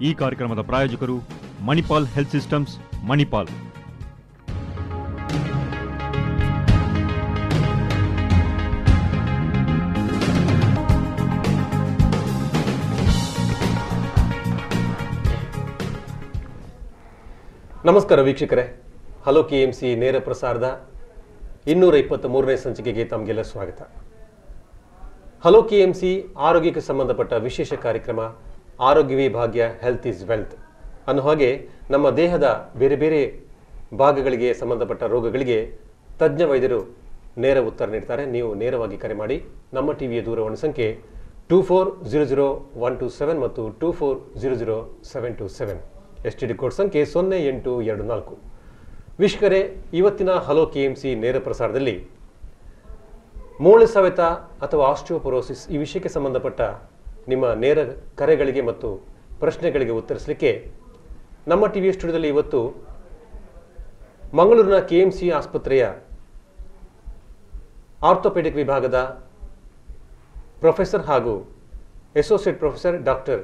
ಈ ಕಾರ್ಯಕ್ರಮದ ಪ್ರಾಯೋಜಕರು ಮಣಿಪಾಲ್ ಹೆಲ್ತ್ ಸಿಸ್ಟಮ್ಸ್ ಮಣಿಪಾಲ್ ನಮಸ್ಕಾರ ವೀಕ್ಷಕರೇ ಹಲೋ ಕೆ ಎಂ ಸಿ ನೇರ ಪ್ರಸಾರದ ಇನ್ನೂರ ಇಪ್ಪತ್ತ್ ಮೂರನೇ ಸಂಚಿಕೆಗೆ ತಮಗೆಲ್ಲ ಸ್ವಾಗತ ಹಲೋ ಕೆ ಎಂ ಸಿ ಆರೋಗ್ಯಕ್ಕೆ ಸಂಬಂಧಪಟ್ಟ ವಿಶೇಷ ಕಾರ್ಯಕ್ರಮ ಆರೋಗ್ಯವೇ ಭಾಗ್ಯ ಹೆಲ್ತ್ ಈಸ್ ವೆಲ್ತ್ ಅನ್ನೋ ಹಾಗೆ ನಮ್ಮ ದೇಹದ ಬೇರೆ ಬೇರೆ ಭಾಗಗಳಿಗೆ ಸಂಬಂಧಪಟ್ಟ ರೋಗಗಳಿಗೆ ತಜ್ಞ ವೈದ್ಯರು ನೇರ ಉತ್ತರ ನೀಡ್ತಾರೆ ನೀವು ನೇರವಾಗಿ ಕರೆ ಮಾಡಿ ನಮ್ಮ ಟಿವಿಯ ದೂರವಾಣಿ ಸಂಖ್ಯೆ two four zero zero one two seven ಮತ್ತು two four zero zero seven two seven S T D code ಸಂಖ್ಯೆ ಸೊನ್ನೆ ಎಂಟು ಎರಡು ನಾಲ್ಕು ವೀಕ್ಷಕರೇ ಇವತ್ತಿನ ಹಲೋ ಕೆ ಎಂ ಸಿ ನೇರ ಪ್ರಸಾರದಲ್ಲಿ ಮೂಳೆ ಸವೆತ ಅಥವಾ ಆಸ್ಟಿಯೋಪೊರೋಸಿಸ್ ಈ ವಿಷಯಕ್ಕೆ ಸಂಬಂಧಪಟ್ಟ ನಿಮ್ಮ ನೇರ ಕರೆಗಳಿಗೆ ಮತ್ತು ಪ್ರಶ್ನೆಗಳಿಗೆ ಉತ್ತರಿಸಲಿಕ್ಕೆ ನಮ್ಮ ಟಿವಿ ಸ್ಟುಡಿಯೋದಲ್ಲಿ ಇವತ್ತು ಮಂಗಳೂರಿನ ಕೆ ಎಂ ಸಿ ಆಸ್ಪತ್ರೆಯ ಆರ್ಥೋಪೆಡಿಕ್ ವಿಭಾಗದ ಪ್ರೊಫೆಸರ್ ಹಾಗೂ associate professor doctor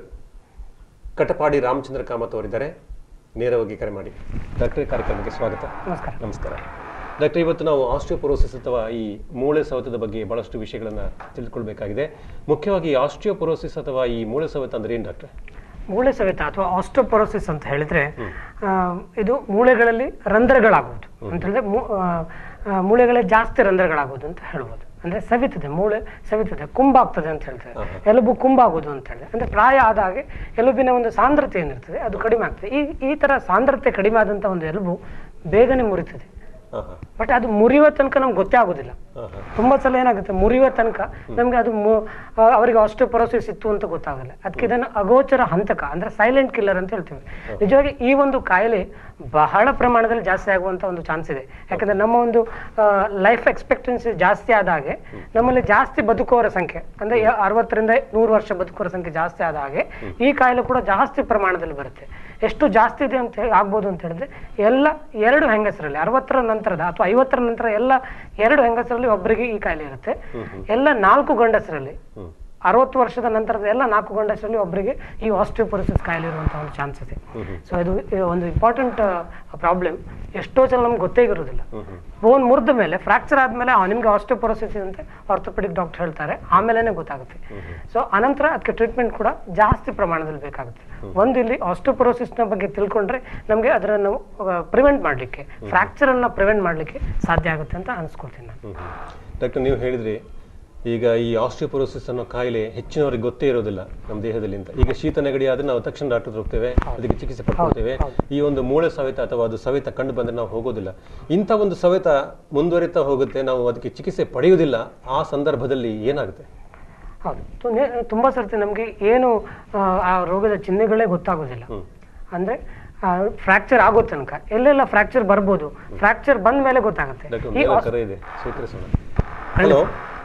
Katapadi Ramachandra Kamath ಅವರಿದ್ದಾರೆ ನೇರವಾಗಿ ಕರೆ ಮಾಡಿ ಡಾಕ್ಟರ್ ಕಾರ್ಯಕ್ರಮಕ್ಕೆ ಸ್ವಾಗತ ನಮಸ್ಕಾರ ನಮಸ್ಕಾರ ಡಾಕ್ಟರ್ ಇವತ್ತು ನಾವು ಆಸ್ಟಿಯೋಪೊರೋಸಿಸ್ ಅಥವಾ ಈ ಮೂಳೆ ಸವೆತದ ಬಗ್ಗೆ ಬಹಳಷ್ಟು ವಿಷಯಗಳನ್ನು ತಿಳಿದುಕೊಳ್ಬೇಕಾಗಿದೆ ಮುಖ್ಯವಾಗಿ ಆಸ್ಟಿಯೋಪೊರೋಸಿಸ್ ಅಥವಾ ಈ ಮೂಳೆ ಸವೆತ ಅಂದ್ರೆ ಏನು ಡಾಕ್ಟರ್ ಮೂಳೆ ಸವೆತ ಅಥವಾ ಆಸ್ಟೋಪೊರೋಸಿಸ್ ಅಂತ ಹೇಳಿದ್ರೆ ಆ, ಇದು ಮೂಳೆಗಳಲ್ಲಿ ರಂಧ್ರಗಳಾಗುವುದು ಅಂತ ಹೇಳಿದ್ರೆ ಮೂ- ಆ, ಆ, ಮೂಳೆಗಳಲ್ಲಿ ಜಾಸ್ತಿ ರಂಧ್ರಗಳಾಗುವುದು ಅಂತ ಹೇಳ್ಬೋದು ಅಂದ್ರೆ ಸವಿತದೆ ಮೂಳೆ ಸವಿತದೆ ಕುಂಬಾಗ್ತದೆ ಅಂತ ಹೇಳ್ತಾರೆ ಎಲುಬು ಕುಂಬಾಗುವುದು ಅಂತ ಹೇಳಿದ್ರೆ ಅಂದ್ರೆ ಪ್ರಾಯ ಆದ ಹಾಗೆ ಎಲುಬಿನ ಒಂದು ಸಾಂದ್ರತೆ ಏನಿರ್ತದೆ ಅದು ಕಡಿಮೆ ಆಗ್ತದೆ ಈ ಈ ತರ ಸಾಂದ್ರತೆ ಕಡಿಮೆ ಆದಂತ ಒಂದು ಎಲುಬು ಬೇಗನೆ ಮುರಿತದೆ ಹಾಂ ಹಾಂ ಬಟ್ ಅದು ಮುರಿಯುವ ತನಕ ನಮ್ಗೆ ಗೊತ್ತೇ ಆಗೋದಿಲ್ಲ ಹಾಂ ಹಾಂ ತುಂಬಾ ಸಲ ಏನಾಗುತ್ತೆ ಮುರಿಯುವ ತನಕ ನಮ್ಗೆ ಅದು ಮು- ಆ, ಅವರಿಗೆ ಆಸ್ಟಿಯೋಪೊರೋಸಿಸ್ ಇತ್ತು ಅಂತ ಗೊತ್ತಾಗಲ್ಲ ಅದಕ್ಕೆ ಇದನ್ನು ಅಗೋಚರ ಹಂತಕ ಅಂದ್ರೆ ಸೈಲೆಂಟ್ ಕಿಲ್ಲರ್ ಅಂತ ಹೇಳ್ತೀವಿ ನಿಜವಾಗಿ ಈ ಒಂದು ಕಾಯಿಲೆ ಬಹಳ ಪ್ರಮಾಣದಲ್ಲಿ ಜಾಸ್ತಿ ಆಗುವಂತ ಒಂದು ಚಾನ್ಸ್ ಇದೆ ಯಾಕಂದ್ರೆ ನಮ್ಮ ಒಂದು ಲೈಫ್ ಎಕ್ಸ್ಪೆಕ್ಟೆನ್ಸಿ ಜಾಸ್ತಿ ಆದ ಹಾಗೆ ನಮ್ಮಲ್ಲಿ ಜಾಸ್ತಿ ಬದುಕುವವರ ಸಂಖ್ಯೆ ಅಂದ್ರೆ ಯ- ಅರವತ್ತರಿಂದ ನೂರು ವರ್ಷ ಬದುಕುವವರ ಸಂಖ್ಯೆ ಜಾಸ್ತಿ ಆದ ಹಾಗೆ ಈ ಕಾಯಿಲೆ ಕೂಡ ಜಾಸ್ತಿ ಪ್ರಮಾಣದಲ್ಲಿ ಬರುತ್ತೆ ಎಷ್ಟು ಜಾಸ್ತಿ ಇದೆ ಅಂತ ಹೇಳಿ ಆಗ್ಬೋದು ಅಂತ ಹೇಳಿದ್ರೆ ಎಲ್ಲ ಎರಡು ಹೆಂಗಸರಲ್ಲಿ ಅರವತ್ತರ ನಂತರದ ಅಥವಾ ಐವತ್ತರ ನಂತರ ಎಲ್ಲ ಎರಡು ಹೆಂಗಸರಲ್ಲಿ ಒಬ್ಬರಿಗೆ ಈ ಕಾಯಿಲೆ ಇರುತ್ತೆ ಎಲ್ಲ ನಾಲ್ಕು ಗಂಡಸರಲ್ಲಿ ಅರವತ್ತು ವರ್ಷದ ನಂತರದ ಎಲ್ಲ ನಾಲ್ಕು ಗಂಡಸರಲ್ಲಿ ಒಬ್ಬರಿಗೆ ಈ ಆಸ್ಟಿಯೋಪೊರೋಸಿಸ್ ಕಾಯಿಲೆ ಇರುವಂತಹ ಒಂದು ಚಾನ್ಸ್ ಇದೆ ಸೊ ಇದು ಈ ಒಂದು ಇಂಪಾರ್ಟೆಂಟ್ ಪ್ರಾಬ್ಲಮ್ ಎಷ್ಟೋ ಜನ ನಮ್ಗೆ ಗೊತ್ತೇ ಇರೋದಿಲ್ಲ ಬೋನ್ ಮುರಿದ ಮೇಲೆ ಫ್ರಾಕ್ಚರ್ ಆದ್ಮೇಲೆ ಆ, ನಿಮ್ಗೆ ಆಸ್ಟಿಯೋಪೊರೋಸಿಸ್ ಅಂತ ಆರ್ಥೋಪೆಡಿಕ್ ಡಾಕ್ಟರ್ ಹೇಳ್ತಾರೆ ಆಮೇಲೆ ಗೊತ್ತಾಗುತ್ತೆ ಸೊ ಅನಂತರ ಅದಕ್ಕೆ ಟ್ರೀಟ್ಮೆಂಟ್ ಕೂಡ ಜಾಸ್ತಿ ಪ್ರಮಾಣದಲ್ಲಿ ಬೇಕಾಗುತ್ತೆ ಒಂದು ಇಲ್ಲಿ ಆಸ್ಟಿಯೋಪೊರೋಸಿಸ್ ನ ಬಗ್ಗೆ ತಿಳ್ಕೊಂಡ್ರೆ ನಮಗೆ ಅದನ್ನು ಪ್ರಿವೆಂಟ್ ಮಾಡಲಿಕ್ಕೆ ಫ್ರಾಕ್ಚರ್ ಅನ್ನ ಪ್ರಿವೆಂಟ್ ಮಾಡಲಿಕ್ಕೆ ಸಾಧ್ಯ ಆಗುತ್ತೆ ಅಂತ ಅನ್ಸ್ಕೊಳ್ತೀನಿ ನಾನು ಡಾಕ್ಟರ್ ನೀವು ಹೇಳಿದ್ರಿ ಈಗ ಈ ಆಸ್ಟಿಯೋಪೊರೋಸಿಸ್ ಅನ್ನೋ ಕಾಯಿಲೆ ಹೆಚ್ಚಿನವರಿಗೆ ಗೊತ್ತೇ ಇರೋದಿಲ್ಲ ನಮ್ಮ ದೇಹದಲ್ಲಿ ಅಂತ ಈಗ ಶೀತ ನೆಗಡಿ ಆದ್ರೆ ನಾವು ತಕ್ಷಣ ಡಾಕ್ಟರ್ ಹೋಗ್ತೇವೆ ಅದಕ್ಕೆ ಚಿಕಿತ್ಸೆ ಪಡ್ಕೊಳ್ತೇವೆ ಈ ಒಂದು ಮೂಳೆ ಸವೆತ ಅಥವಾ ಅದು ಸವೆತ ಕಂಡು ಬಂದ್ರೆ ನಾವು ಹೋಗೋದಿಲ್ಲ ಇಂಥ ಒಂದು ಸವೆತ ಮುಂದುವರಿತಾ ಹೋಗುತ್ತೆ ನಾವು ಅದಕ್ಕೆ ಚಿಕಿತ್ಸೆ ಪಡೆಯುವುದಿಲ್ಲ ಆ ಸಂದರ್ಭದಲ್ಲಿ ಏನಾಗುತ್ತೆ ಹೌದು ತು- ನೆ- ತುಂಬಾ ಸರ್ತಿ ನಮಗೆ ಏನು ಆ, ಆ ರೋಗದ ಚಿಹ್ನೆಗಳೇ ಗೊತ್ತಾಗೋದಿಲ್ಲ ಅಂದ್ರೆ ಫ್ರಾಕ್ಚರ್ ಆಗೋ ತನಕ ಎಲ್ಲೆಲ್ಲ ಫ್ರಾಕ್ಚರ್ ಬರ್ಬೋದು ಫ್ರಾಕ್ಚರ್ ಬಂದ ಮೇಲೆ ಗೊತ್ತಾಗುತ್ತೆ ಡಾಕ್ಟರ್ ಈ ಮೇಲೆ ಕರೆ ಇದೆ ಸ್ವೀಕರಿಸೋಣ ಹಲೋ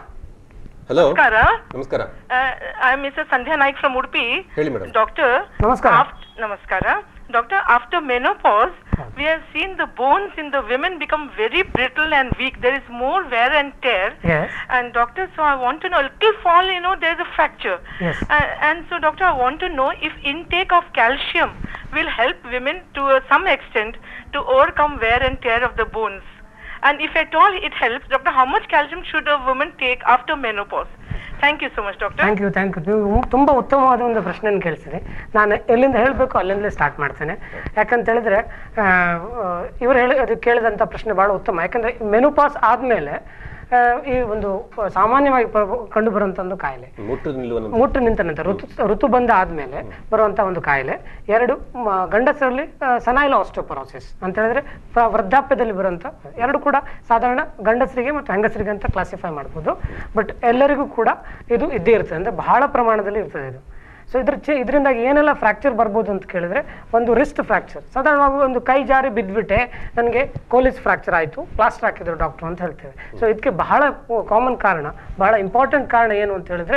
ಹಲೋ ನಮಸ್ಕಾರ ನಮಸ್ಕಾರ I am Mrs Sandhya Naik from Udupi ಹೇಳಿ ಮೇಡಮ್ ಡಾಕ್ಟರ್ ನಮಸ್ಕಾರ. ನಮಸ್ಕಾರ doctor after menopause we have seen the bones in the women become very brittle and weak there is more wear and tear Yes. and doctor so i want to know a little fall you know there is a fracture Yes. Uh, and so doctor i want to know if intake of calcium will help women to uh, some extent to overcome wear and tear of the bones and if at all it helps doctor how much calcium should a woman take after menopause thank you so much doctor thank you thank you ನೀವು ತುಂಬಾ ಉತ್ತಮವಾದ ಒಂದು ಪ್ರಶ್ನೆಯನ್ನು ಕೇಳಿಸಿದೆ ನಾನು ಎಲ್ಲಿಂದ ಹೇಳಬೇಕು ಅಲ್ಲಿಂದಲೇ start ಮಾಡ್ತೇನೆ ಯಾಕಂತ ಹೇಳಿದ್ರೆ ಆ, ಆ, ಇವರು ಹೇಳಿ ಅದು ಕೇಳಿದಂಥ ಪ್ರಶ್ನೆ ಬಹಳ ಉತ್ತಮ ಯಾಕಂದ್ರೆ ಮೆನುಪಾಸ್ ಆದ್ಮೇಲೆ ಆ, ಈ ಒಂದು ಸಾಮಾನ್ಯವಾಗಿ ಕಂಡು ಬರುವಂತ ಒಂದು ಕಾಯಿಲೆ ಮುಟ್ಟು ನಿಲ್ಲುವ ಮುಟ್ಟು ನಿಂತ ನಂತರ ಋತು ಋತುಬಂಧ ಆದ್ಮೇಲೆ ಬರುವಂತ ಒಂದು ಕಾಯಿಲೆ ಎರಡು ಮ- ಗಂಡಸರಲ್ಲಿ ಸನಾಯಿಲ ಆಸ್ಟೋಪೊರೋಸಿಸ್ ಅಂತ ಹೇಳಿದ್ರೆ ಪ್ರ- ವೃದ್ಧಾಪ್ಯದಲ್ಲಿ ಬರುವಂತ ಎರಡು ಕೂಡ ಸಾಧಾರಣ ಗಂಡಸರಿಗೆ ಮತ್ತು ಹೆಂಗಸರಿಗೆ ಅಂತ ಕ್ಲಾಸಿಫೈ ಮಾಡ್ಬೋದು ಬಟ್ ಎಲ್ಲರಿಗೂ ಕೂಡ ಇದು ಇದ್ದೇ ಇರ್ತದೆ ಅಂದ್ರೆ ಬಹಳ ಪ್ರಮಾಣದಲ್ಲಿ ಇರ್ತದೆ ಇದು ಸೊ ಇದ್ರ ಚೆ ಇದರಿಂದಾಗಿ ಏನೆಲ್ಲ ಫ್ರಾಕ್ಚರ್ ಬರ್ಬೋದು ಅಂತ ಕೇಳಿದ್ರೆ ಒಂದು ರಿಸ್ಟ್ ಫ್ರಾಕ್ಚರ್ ಸಾಧಾರಣವಾಗಿ ಒಂದು ಕೈ ಜಾರಿ ಬಿದ್ದುಬಿಟ್ಟೆ ನನಗೆ ಕೋಲಿಸ್ ಫ್ರಾಕ್ಚರ್ ಆಯಿತು ಪ್ಲಾಸ್ಟರ್ ಹಾಕಿದ್ರು ಡಾಕ್ಟರ್ ಅಂತ ಹೇಳ್ತೇವೆ ಸೊ ಇದಕ್ಕೆ ಬಹಳ ಕಾಮನ್ ಕಾರಣ ಬಹಳ ಇಂಪಾರ್ಟೆಂಟ್ ಕಾರಣ ಏನು ಅಂತ ಹೇಳಿದ್ರೆ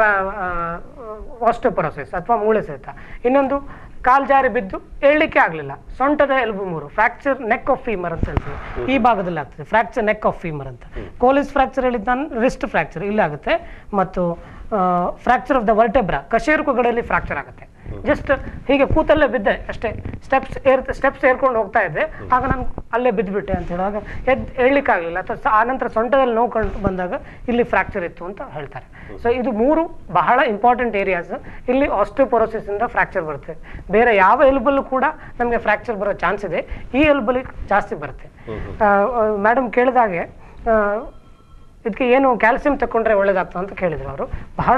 ಆಸ್ಟೋಪೊರೋಸಿಸ್ ಅಥವಾ ಮೂಳೆ ಸಹಿತ ಇನ್ನೊಂದು ಕಾಲ್ ಜಾರಿ ಬಿದ್ದು ಏಳಲಿಕ್ಕೆ ಆಗಲಿಲ್ಲ ಸೊಂಟದ ಎಲುಬು ಮೂರು ಫ್ರಾಕ್ಚರ್ ನೆಕ್ ಆಫ್ ಫೀಮರ್ ಅಂತ ಹೇಳ್ತೀವಿ ಈ ಭಾಗದಲ್ಲಿ ಆಗ್ತದೆ ಫ್ರಾಕ್ಚರ್ ನೆಕ್ ಆಫ್ ಫೀಮರ್ ಅಂತ ಕೋಲಿಸ್ ಫ್ರಾಕ್ಚರ್ ಹೇಳಿದ್ದು ನಾನು ರಿಸ್ಟ್ ಫ್ರಾಕ್ಚರ್ ಇಲ್ಲಿ ಆಗುತ್ತೆ ಮತ್ತು ಫ್ರಾಕ್ಚರ್ ಆಫ್ ದ ವರ್ಟೆಬ್ರಾ ಕಶೇರುಕುಗಳಲ್ಲಿ ಫ್ರಾಕ್ಚರ್ ಆಗುತ್ತೆ ಜಸ್ಟ್ ಹೀಗೆ ಕೂತಲ್ಲೇ ಬಿದ್ದೆ ಅಷ್ಟೇ ಸ್ಟೆಪ್ಸ್ ಏರ್ ಸ್ಟೆಪ್ಸ್ ಏರ್ಕೊಂಡು ಹೋಗ್ತಾ ಇದ್ದೆ ಆಗ ನಾನು ಅಲ್ಲೇ ಬಿದ್ದುಬಿಟ್ಟೆ ಅಂತ ಹೇಳುವಾಗ ಎದ್ದು ಹೇಳಲಿಕ್ಕಾಗಲಿಲ್ಲ ಅಥವಾ ಸ- ಆನಂತರ ಸೊಂಟದಲ್ಲಿ ನೋವು ಕಂಡು ಬಂದಾಗ ಇಲ್ಲಿ ಫ್ರಾಕ್ಚರ್ ಇತ್ತು ಅಂತ ಹೇಳ್ತಾರೆ ಸೊ ಇದು ಮೂರು ಬಹಳ ಇಂಪಾರ್ಟೆಂಟ್ ಏರಿಯಾಸ್ ಇಲ್ಲಿ ಆಸ್ಟಿಯೋಪೊರೋಸಿಸ್ ಇಂದ ಫ್ರಾಕ್ಚರ್ ಬರುತ್ತೆ ಬೇರೆ ಯಾವ ಎಲ್ಬಲ್ಲೂ ಕೂಡ ನಮಗೆ ಫ್ರಾಕ್ಚರ್ ಬರೋ ಚಾನ್ಸ್ ಇದೆ ಈ ಎಲ್ಬಲ್ಲಿ ಜಾಸ್ತಿ ಬರುತ್ತೆ ಮೇಡಮ್ ಕೇಳಿದಾಗೆ ಆ, ಇದಕ್ಕೆ ಏನು ಕ್ಯಾಲ್ಸಿಯಂ ತಗೊಂಡ್ರೆ ಒಳ್ಳೇದಾಗ್ತದೆ ಅಂತ ಕೇಳಿದ್ರು ಅವರು ಬಹಳ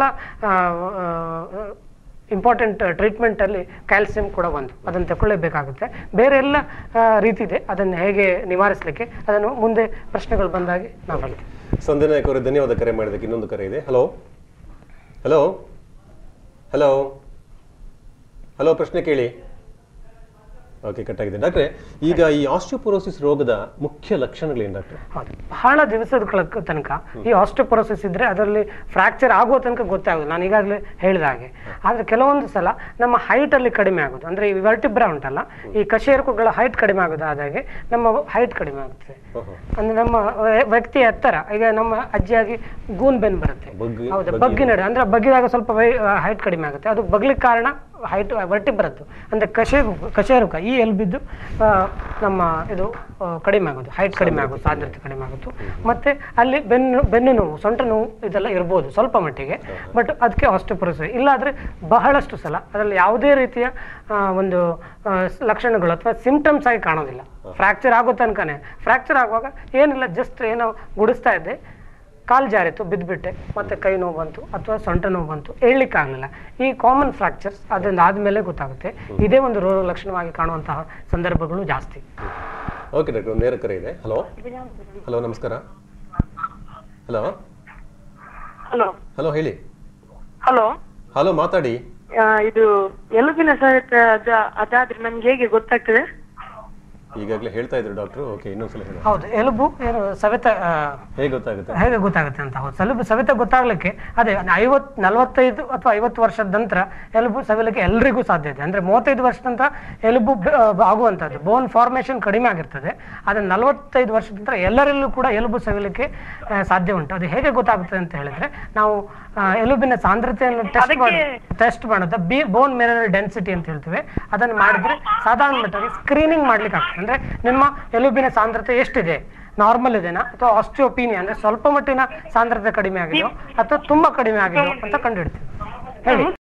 ಇಂಪಾರ್ಟೆಂಟ್ ಟ್ರೀಟ್ಮೆಂಟಲ್ಲಿ ಕ್ಯಾಲ್ಸಿಯಂ ಕೂಡ ಒಂದು ಅದನ್ನು ತಗೊಳ್ಳೇಬೇಕಾಗುತ್ತೆ ಬೇರೆ ಎಲ್ಲ ಆ, ರೀತಿ ಇದೆ ಅದನ್ನು ಹೇಗೆ ನಿವಾರಿಸಲಿಕ್ಕೆ ಅದನ್ನು ಮುಂದೆ ಪ್ರಶ್ನೆಗಳು ಬಂದಾಗೆ ನಾವು ಹೇಳ್ತೀವಿ ಸಂಧ್ಯಾ ನಾಯಕ್ ಅವರೇ ಧನ್ಯವಾದ ಕರೆ ಮಾಡಿದ್ದಕ್ಕೆ ಇನ್ನೊಂದು ಕರೆ ಇದೆ ಹಲೋ ಹಲೋ ಹಲೋ ಹಲೋ ಪ್ರಶ್ನೆ ಕೇಳಿ ಓಕೆ ಕಟ್ಟಾಗಿದೆ ಡಾಕ್ಟ್ರೆ ಈಗ ಈ ಆಸ್ಟಿಯೋಪೊರೋಸಿಸ್ ರೋಗದ ಮುಖ್ಯ ಲಕ್ಷಣಗಳೇನು ಡಾಕ್ಟ್ರೆ ಹೌದು ಬಹಳ ದಿವಸದ ಕಳ- ತನಕ ಈ ಆಸ್ಟಿಯೋಪೊರೋಸಿಸ್ ಇದ್ರೆ ಅದರಲ್ಲಿ ಫ್ರಾಕ್ಚರ್ ಆಗೋ ತನಕ ಗೊತ್ತಾಗೋದು ನಾನು ಈಗಾಗಲೇ ಹೇಳಿದ ಹಾಗೆ ಆದ್ರೆ ಕೆಲವೊಂದು ಸಲ ನಮ್ಮ height ಅಲ್ಲಿ ಕಡಿಮೆ ಆಗೋದು ಅಂದ್ರೆ ಈ ವರ್ಟಿಬ್ರಾ ಉಂಟಲ್ಲ ಈ ಕಶೇರುಕಗಳ ಹೈಟ್ ಕಡಿಮೆ ಆಗೋದು ಆದಾಗೆ ನಮ್ಮ ಹೈಟ್ ಕಡಿಮೆ ಆಗುತ್ತೆ ಓಹೋ ಅಂದ್ರೆ ನಮ್ಮ ವ್ಯ- ವ್ಯಕ್ತಿಯ ಎತ್ತರ ಈಗ ನಮ್ಮ ಅಜ್ಜಿಯಾಗಿ ಗೂನ್ ಬೆನ್ ಬರುತ್ತೆ ಬಗ್ಗಿ- ಹೌದು ಬಗ್ಗಿ ಬಗ್ಗಿ ನಡೆ ಅಂದ್ರೆ ಬಗ್ಗಿದಾಗ ಸ್ವಲ್ಪ ಹೈಟ್ ಕಡಿಮೆ ಆಗುತ್ತೆ ಅದು ಬಗ್ಲಿಕ್ಕೆ ಕಾರಣ ಹೈಟ್ ವರ್ಟಿ ಬರುತ್ತೆ ಅಂದ್ರೆ ಕಶೇ ಕಶೇರುಕ ಈ ಎಲ್ಬಿದ್ದು ಆ, ನಮ್ಮ ಇದು ಆ, ಕಡಿಮೆ ಆಗೋದು ಹೈಟ್ ಕಡಿಮೆ ಆಗೋದು ಸಾಂದ್ರತೆ ಕಡಿಮೆ ಆಗೋದು ಮತ್ತೆ ಅಲ್ಲಿ ಬೆನ್ನು ಬೆನ್ನು ನೋವು ಸೊಂಟ ನೋವು ಇದೆಲ್ಲ ಇರ್ಬೋದು ಸ್ವಲ್ಪ ಮಟ್ಟಿಗೆ ಬಟ್ ಅದಕ್ಕೆ ಆಸ್ಟಿಯೋಪೊರೋಸಿಸ್ ಇಲ್ಲಾದ್ರೆ ಬಹಳಷ್ಟು ಸಲ ಅದರಲ್ಲಿ ಯಾವುದೇ ರೀತಿಯ ಆ, ಒಂದು ಆ, ಸ್- ಲಕ್ಷಣಗಳು ಅಥವಾ ಸಿಂಪ್ಟಮ್ಸ್ ಆಗಿ ಕಾಣೋದಿಲ್ಲ ಫ್ರಾಕ್ಚರ್ ಆಗೋ ತನಕನೇ ಫ್ರಾಕ್ಚರ್ ಆಗುವಾಗ ಏನಿಲ್ಲ ಜಸ್ಟ್ ಏನೋ ಗುಡಿಸ್ತಾ ಇದ್ದೆ ಕಾಲು ಜಾರಿತು ಬಿದ್ದುಬಿಟ್ಟೆ ಮತ್ತೆ ಕೈ ನೋವು ಬಂತು ಅಥವಾ ಸೊಂಟ ನೋವು ಬಂತು ಹೇಳಲಿಕ್ಕಾಗಲಿಲ್ಲ ಈ ಕಾಮನ್ ಫ್ರಾಕ್ಚರ್ಸ್ ಅದರಿಂದ ಆದಮೇಲೆ ಗೊತ್ತಾಗುತ್ತೆ ಇದೇ ಒಂದು ರೋಗ ಲಕ್ಷಣವಾಗಿ ಕಾಣುವಂತಹ ಸಂದರ್ಭಗಳು ಜಾಸ್ತಿ ಓಕೆ ಡಾಕ್ಟರ್ ಒಂದು ನೇರ ಕರೆ ಇದೆ ಹಲೋ ಹಲೋ ನಮಸ್ಕಾರ ಹಲೋ ಹಲೋ ಹಲೋ ಹೇಳಿ ಹಲೋ ಹಲೋ ಮಾತಾಡಿ ಇದು ಎಲುಬಿನ ಸಹಿತ ಅದ ಅದಾದ್ರೆ ನಮ್ಗೆ ಹೇಗೆ ಗೊತ್ತಾಗ್ತದೆ ಈಗಾಗಲೇ ಹೇಳ್ತಾ ಇದ್ರು ಡಾಕ್ಟ್ರು ಓಕೆ ಇನ್ನೊಂದ್ಸಲ ಹೇಳಿ ಹೌದು ಎಲುಬು ಏನು ಸವೆತ ಆ, ಹೇಗೆ ಗೊತ್ತಾಗುತ್ತೆ ಹೇಗೆ ಗೊತ್ತಾಗುತ್ತೆ ಅಂತ ಹೌದು ಸೆಲುಬು ಸವೆತ ಗೊತ್ತಾಗ್ಲಿಕ್ಕೆ ಅದೇ ಐವತ್ ನಲವತ್ತೈದು ಅಥವಾ ಐವತ್ತು ವರ್ಷದ ನಂತರ ಎಲುಬು ಸವೆಲಿಕ್ಕೆ ಎಲ್ರಿಗೂ ಸಾಧ್ಯ ಇದೆ ಅಂದ್ರೆ ಮೂವತ್ತೈದು ವರ್ಷದ ನಂತರ ಎಲುಬು ಬ- ಆ, ಆಗುವಂಥದ್ದು ಬೋನ್ ಫಾರ್ಮೇಷನ್ ಕಡಿಮೆ ಆಗಿರ್ತದೆ ಆದರೆ ನಲವತ್ತೈದು ವರ್ಷದ ನಂತರ ಎಲ್ಲರಲ್ಲೂ ಕೂಡ ಎಲುಬು ಸವೆಲಿಕ್ಕೆ ಆ, ಸಾಧ್ಯ ಉಂಟು ಅದು ಹೇಗೆ ಗೊತ್ತಾಗುತ್ತೆ ಅಂತ ಹೇಳಿದ್ರೆ ನಾವು ಆ, ಎಲುಬಿನ ಸಾಂದ್ರತೆಯನ್ನು ಟೆಸ್ಟ್ ಮಾಡಿ ಟೆಸ್ಟ್ ಮಾಡೋದು ಬಿ ಬೋನ್ ಮಿನರಲ್ ಡೆನ್ಸಿಟಿ ಅಂತ ಹೇಳ್ತೇವೆ ಅದನ್ನು ಮಾಡಿದ್ರೆ ಸಾಧಾರಣ ಮಟ್ಟದಲ್ಲಿ ಸ್ಕ್ರೀನಿಂಗ್ ಮಾಡ್ಲಿಕ್ಕೆ ಆಗ್ತದೆ ಅಂದ್ರೆ ನಿಮ್ಮ ಎಲುಬಿನ ಸಾಂದ್ರತೆ ಎಷ್ಟಿದೆ ನಾರ್ಮಲ್ ಇದೆನಾ ಅಥವಾ ಆಸ್ಟಿಯೋಪೀನಿಯಾ ಅಂದ್ರೆ ಸ್ವಲ್ಪ ಮಟ್ಟಿನ ಸಾಂದ್ರತೆ ಕಡಿಮೆ ಆಗಿದೆಯೋ ಅಥವಾ ತುಂಬಾ ಕಡಿಮೆ ಆಗಿದೆಯೋ ಅಂತ ಕಂಡುಹಿಡ್ತೀವಿ ಹೇಳಿ